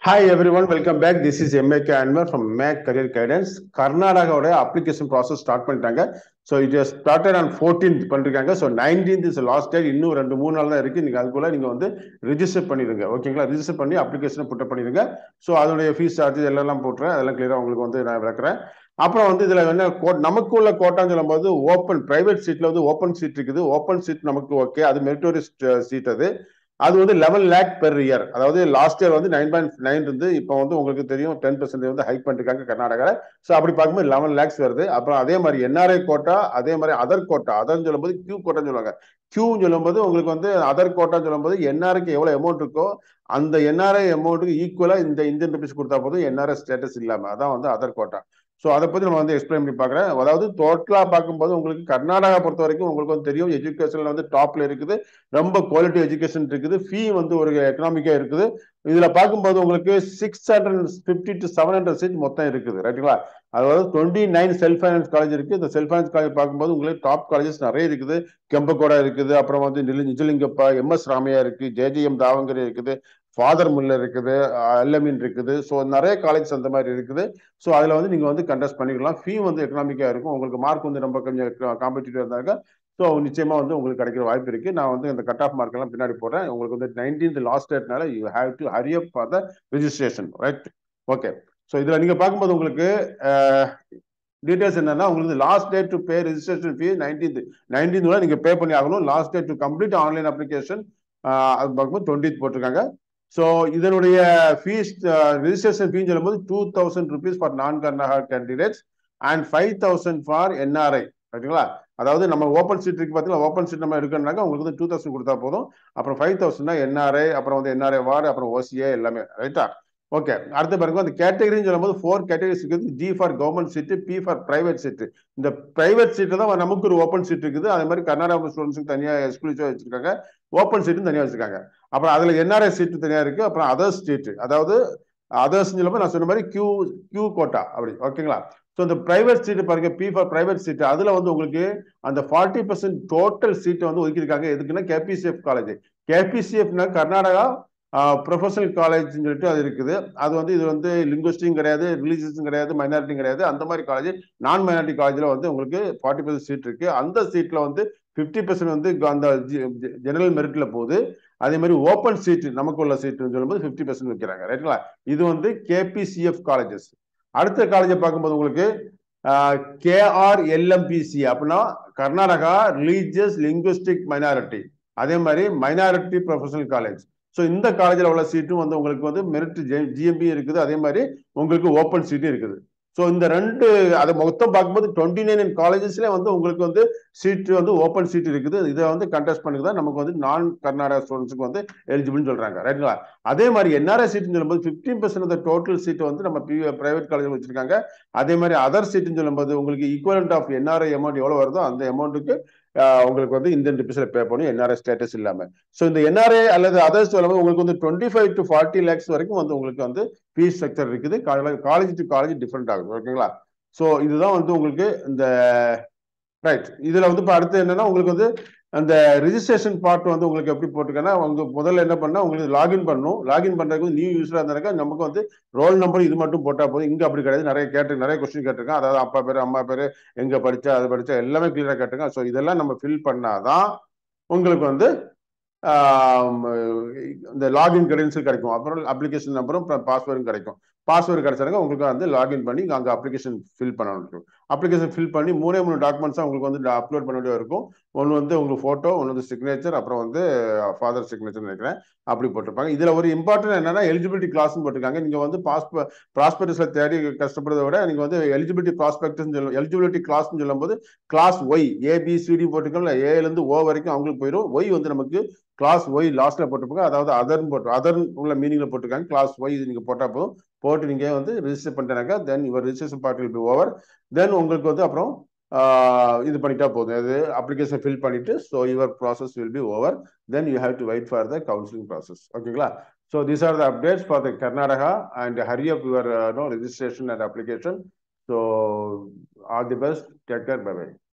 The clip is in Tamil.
hi everyone welcome back this is MAK Anwar from make career guidance கர்நாடகாவோட அப்ளிகேஷன் ப்ராசஸ் ஸ்டார்ட் பண்ணிட்டாங்க so it started on fourteenth பண்ணிருக்காங்க so nineteenth is last date இன்னும் ரெண்டு மூணு நாள் தான் இருக்கு நீங்க அதுக்குள்ள நீங்க வந்து ரிஜிஸ்டர் பண்ணிடுங்க ஓகேங்களா ரிஜிஸ்டர் பண்ணி அப்ளிகேஷனை புட்ட பண்ணிடுங்க ஸோ அதனுடைய ஃபீஸ் சார்ஜ் எல்லாம் போட்டுறேன் அதெல்லாம் கிளியரா உங்களுக்கு வந்து நான் விளக்குறேன் அப்புறம் வந்து இதுல என்ன கோ- நமக்கு உள்ள கோட்டான்னு சொல்லும்போது ஓப்பன் பிரைவேட் சீட்ல வந்து ஓப்பன் சீட் இருக்குது ஓப்பன் சீட் நமக்கு ஓகே அது மெரிட்டோரியஸ் சீட் அது அது வந்து லெவன் லேக் பெர் இயர் அதாவது லாஸ்ட் இயர் வந்து நைன் பாயிண்ட் நைன் இருந்து இப்போ வந்து உங்களுக்கு தெரியும் டென் பர்சன்ட் வந்து ஹைக் பண்ணிருக்காங்க கர்நாடகாவில் ஸோ அப்படி பார்க்கும்போது லெவன் லேக்ஸ் வருது அப்புறம் அதே மாதிரி என்ஆர்ஐ கோட்டா அதே மாதிரி அதர் கோட்டா அதர்னு சொல்லும்போது கியூ கோட்டான்னு சொல்லுவாங்க கியூன்னு சொல்லும்போது உங்களுக்கு வந்து அதர் கோட்டான்னு சொல்லும்போது என்ஆர்ஐக்கு எவ்வளோ அமௌண்ட் இருக்கோ அந்த என்ஆர்ஐ அமௌண்ட்டுக்கு ஈக்குவலா இந்த இந்தியன் ருபீஸ் கொடுத்தா போதும் என்ஆர்ஐ ஸ்டேட்டஸ் இல்லாம அதான் வந்து அதர் கோட்டா ஸோ அதை பத்தி நம்ம வந்து எக்ஸ்பிளைன் பண்ணி பார்க்குறேன் அதாவது டோட்டலா பார்க்கும்போது உங்களுக்கு கர்நாடகா பொறுத்த வரைக்கும் உங்களுக்கு வந்து தெரியும் எஜுகேஷன்ல வந்து டாப்ல இருக்குது ரொம்ப குவாலிட்டி எஜுகேஷன் இருக்குது ஃபீ வந்து ஒரு எக்கனாமிக்கா இருக்குது இதுல பார்க்கும்போது உங்களுக்கு six hundred fifty to seven hundred seat மொத்தம் இருக்குது ரைட்டுங்களா அதாவது twenty nine self finance college இருக்கு இந்த செல்ஃப் ஃபைனான்ஸ் காலேஜ் பார்க்கும்போது உங்களுக்கு டாப் காலேஜஸ் நிறைய இருக்குது கெம்பகோடா இருக்குது அப்புறம் வந்து நில- நிஜலிங்கப்பா எம் எஸ் ராமையா இருக்கு ஜேஜிஎம் தாவங்கரி இருக்குது ஃபாதர் முல்லர் இருக்குது எல்எமின் இருக்குது ஸோ நிறைய காலேஜ் அந்த மாதிரி இருக்குது ஸோ அதில் வந்து நீங்கள் வந்து கண்டஸ்ட் பண்ணிக்கலாம் ஃபீ வந்து எக்கனாமிக்காக இருக்கும் உங்களுக்கு மார்க் வந்து ரொம்ப கொஞ்சம் காம்படிட்டிவ் இருந்தாங்க ஸோ நிச்சயமா வந்து உங்களுக்கு கிடைக்கிற வாய்ப்பு இருக்கு நான் வந்து இந்த கட் ஆஃப் மார்க் எல்லாம் பின்னாடி போடுறேன் உங்களுக்கு வந்து நைன்டீன்த் லாஸ்ட் டேட்னால you have to hurry up for the registration right okay so இதில் நீங்கள் பார்க்கும்போது உங்களுக்கு டீடைல்ஸ் என்னன்னா உங்களுக்கு last date to pay registration fee nineteenth nineteenth நீங்கள் பே பண்ணி ஆகணும் last date to complete online application அது பார்க்கும்போது டுவெண்ட்டி போட்டிருக்காங்க ஸோ இதனுடைய ஃபீஸ் ரிஜிஸ்ட்ரேஷன் ஃபீன்னு சொல்லும்போது two thousand rupees for non Karnataka candidates and five thousand for NRI ரைட்டுங்களா அதாவது நம்ம ஓப்பன் சீட் இருக்கு பார்த்தீங்கன்னா ஓப்பன் சீட் நம்ம எடுக்கணும்னாக்க உங்களுக்கு வந்து டூ தௌசண்ட் கொடுத்தா போதும் அப்புறம் ஃபைவ் தௌசண்ட்னா என்ஆர்ஐ அப்புறம் வந்து என்ஆர்ஐ வார்டு அப்புறம் ஓசிஏ எல்லாமே ரைட்டா ஓகே அடுத்த பாருங்க அந்த கேட்டகரின்னு சொல்லும்போது ஃபோர் கேட்டகரிஸ் இருக்குது G for government seat P for private seat இந்த பிரைவேட் சீட்டு தான் நமக்கு ஒரு ஓப்பன் சீட் இருக்குது அதே மாதிரி கர்நாடகா ஸ்டூடெண்ட்ஸுக்கு தனியாக எக்ஸ்க்ளூசிவாக வச்சிருக்காங்க ஓப்பன் சீட்டும் தனியாக வச்சிருக்காங்க அப்புறம் அதுல என்ஆர்ஐ சீட்டு தனியாக இருக்கு அப்புறம் அதர்ஸ் சீட்டு அதாவது அதர்ஸ் சொல்லும்போது நான் சொன்ன மாதிரி கியூ கியூ கோட்டா அப்படி ஓகேங்களா ஸோ இந்த பிரைவேட் சீட்டு பாருங்க பி ஃபார் பிரைவேட் சீட்டு அதுல வந்து உங்களுக்கு அந்த ஃபார்ட்டி பர்சன்ட் டோட்டல் சீட்டை வந்து ஒதுக்கியிருக்காங்க எதுக்குன்னா கேபிசிஎஃப் காலேஜ் கேபிசிஎஃப்னா கர்நாடகா ப்ரொஃபஷனல் காலேஜ்னு சொல்லிட்டு அது இருக்குது அது வந்து இது வந்து லிங்குவிஸ்டும் கிடையாது ரிலீஜியஸும் கிடையாது மைனாரிட்டியும் கிடையாது அந்த மாதிரி காலேஜ் நான் மைனாரிட்டி காலேஜில் வந்து உங்களுக்கு ஃபார்ட்டி பர்சன்ட் சீட் இருக்கு அந்த சீட்ல வந்து ஃபிஃப்டி பர்சன்ட் வந்து அந்த ஜெனரல் மெரிட்ல போகுது அதே மாதிரி ஓப்பன் சீட் நமக்கு உள்ள சீட்னு சொல்லும்போது ஃபிஃப்டி பர்சன்ட் வைக்கிறாங்க ரைட்டுங்களா இது வந்து கேபிசிஎஃப் காலேஜஸ் அடுத்த காலேஜை பார்க்கும்போது உங்களுக்கு கேஆர் எல்எம்பிசி அப்படின்னா கர்நாடகா ரிலீஜியஸ் லிங்குவிஸ்டிக் மைனாரிட்டி அதே மாதிரி மைனாரிட்டி ப்ரொஃபஷனல் காலேஜ் ஸோ இந்த காலேஜில் உள்ள சீட்டும் வந்து உங்களுக்கு வந்து மெரிட் ஜிஎம்பி இருக்குது அதே மாதிரி உங்களுக்கு ஓப்பன் சீட்டும் இருக்குது ஸோ இந்த ரெண்டு அதை மொத்தம் பார்க்கும்போது டுவெண்ட்டி நைன் காலேஜஸ்ல வந்து உங்களுக்கு வந்து சீட் வந்து ஓப்பன் சீட் இருக்குது இதை வந்து கண்டெஸ்ட் பண்ணி தான் நமக்கு வந்து நான் கர்நாடகா ஸ்டூடெண்ட்ஸுக்கு வந்து எலிஜிபிள்னு சொல்றாங்க ரைட்டுங்களா அதே மாதிரி என்ஆர்ஐ சீட்னு சொல்லும்போது fifteen percent of total seat வந்து நம்ம பிரைவேட் காலேஜில் வச்சிருக்காங்க அதே மாதிரி அதர் சீட்னு சொல்லும்போது உங்களுக்கு ஈக்குவலண்ட் ஆஃப் என்ஆர்ஐ அமௌண்ட் எவ்வளோ வருதோ அந்த அமௌண்ட்டுக்கு உங்களுக்கு வந்து இந்தியன் ருபீஸ்ல பே பண்ணி என்ஆர்ஐ ஸ்டேட்டஸ் இல்லாம ஸோ இந்த என்ஆர்ஐ அல்லது அதர்ஸ் சொல்லும்போது உங்களுக்கு வந்து twenty five to forty lakhs வரைக்கும் வந்து உங்களுக்கு வந்து ஃபீஸ் ஸ்ட்ரக்சர் இருக்குது காலேஜ் டு காலேஜ் டிஃப்ரெண்ட் ஆகுது ஓகேங்களா ஸோ இதுதான் வந்து உங்களுக்கு இந்த ரைட் இதுல வந்து இப்போ அடுத்து என்னன்னா உங்களுக்கு வந்து அந்த ரிஜிஸ்ட்ரேஷன் பார்ட் வந்து உங்களுக்கு எப்படி போட்டுருக்கேன்னா உங்க முதல்ல என்ன பண்ணா உங்களுக்கு லாகின் பண்ணணும் லாகின் பண்றதுக்கு நியூ யூஸரா இருந்தாக்க நமக்கு வந்து ரோல் நம்பர் இது மட்டும் போட்டா போதும் இங்க அப்படி கிடையாது நிறைய கேட்டு நிறைய கொஸ்டின் கேட்டிருக்கேன் அதாவது அப்பா பேரு அம்மா பேரு எங்க படிச்சா அது படிச்சா எல்லாமே கிளியரா கேட்டிருக்கேன் ஸோ இதெல்லாம் நம்ம ஃபில் பண்ணாதான் உங்களுக்கு வந்து இந்த லாகின் கிரெடென்சியல் கிடைக்கும் அப்புறம் அப்ளிகேஷன் நம்பரும் பாஸ்வேர்டும் கிடைக்கும் பாஸ்வேர்டு கிடைச்சாங்க உங்களுக்கு வந்து லாகின் பண்ணி அங்கே அப்ளிகேஷன் ஃபில் பண்ணணும் அப்ளிகேஷன் ஃபில் பண்ணி மூணே மூணு டாக்குமெண்ட்ஸ் உங்களுக்கு வந்து அப்லோட் பண்ண வேண்டியது இருக்கும் ஒன்று வந்து உங்களுக்கு ஃபோட்டோ ஒன்று வந்து சிக்னேச்சர் அப்புறம் வந்து ஃபாதர் சிக்னேச்சர் நினைக்கிறேன் அப்படி போட்டிருப்பாங்க இதில் ஒரு இம்பார்ட்டன்ட் என்னன்னா எலிஜிபிலிட்டி கிளாஸ்னு போட்டிருக்காங்க நீங்கள் வந்து பாஸ்ப ப்ராஸ்பெக்டஸில் தேடி கஷ்டப்படுறத விட நீங்கள் வந்து எலிஜிபிலிட்டி ப்ராஸ்பெக்டஸ் சொல்லும் எலிஜிபிலிட்டி கிளாஸ்னு சொல்லும்போது கிளாஸ் ஒய் ஏபிசிடி போட்டிருக்கோம்ல ஏலேருந்து ஓ வரைக்கும் அவங்களுக்கு போயிடும் ஒய் வந்து நமக்கு கிளாஸ் ஒய் லாஸ்ட்ல போட்டிருப்பாங்க அதாவது அதர்னு போட்டு அதர் உள்ள மீனிங்ல போட்டிருக்காங்க கிளாஸ் ஒய் இது நீங்க போட்டா போதும் போட்டு நீங்க வந்து ரிஜிஸ்டர் பண்ணிட்டாங்க then your registration part will be over then உங்களுக்கு வந்து அப்புறம் இது பண்ணிட்டா போதும் அது அப்ளிகேஷன் ஃபில் பண்ணிட்டு so your process will be over then you have to wait for the counselling process ஓகேங்களா so these are the updates for the Karnataka and hurry up your no registration and application so all the best take care bye by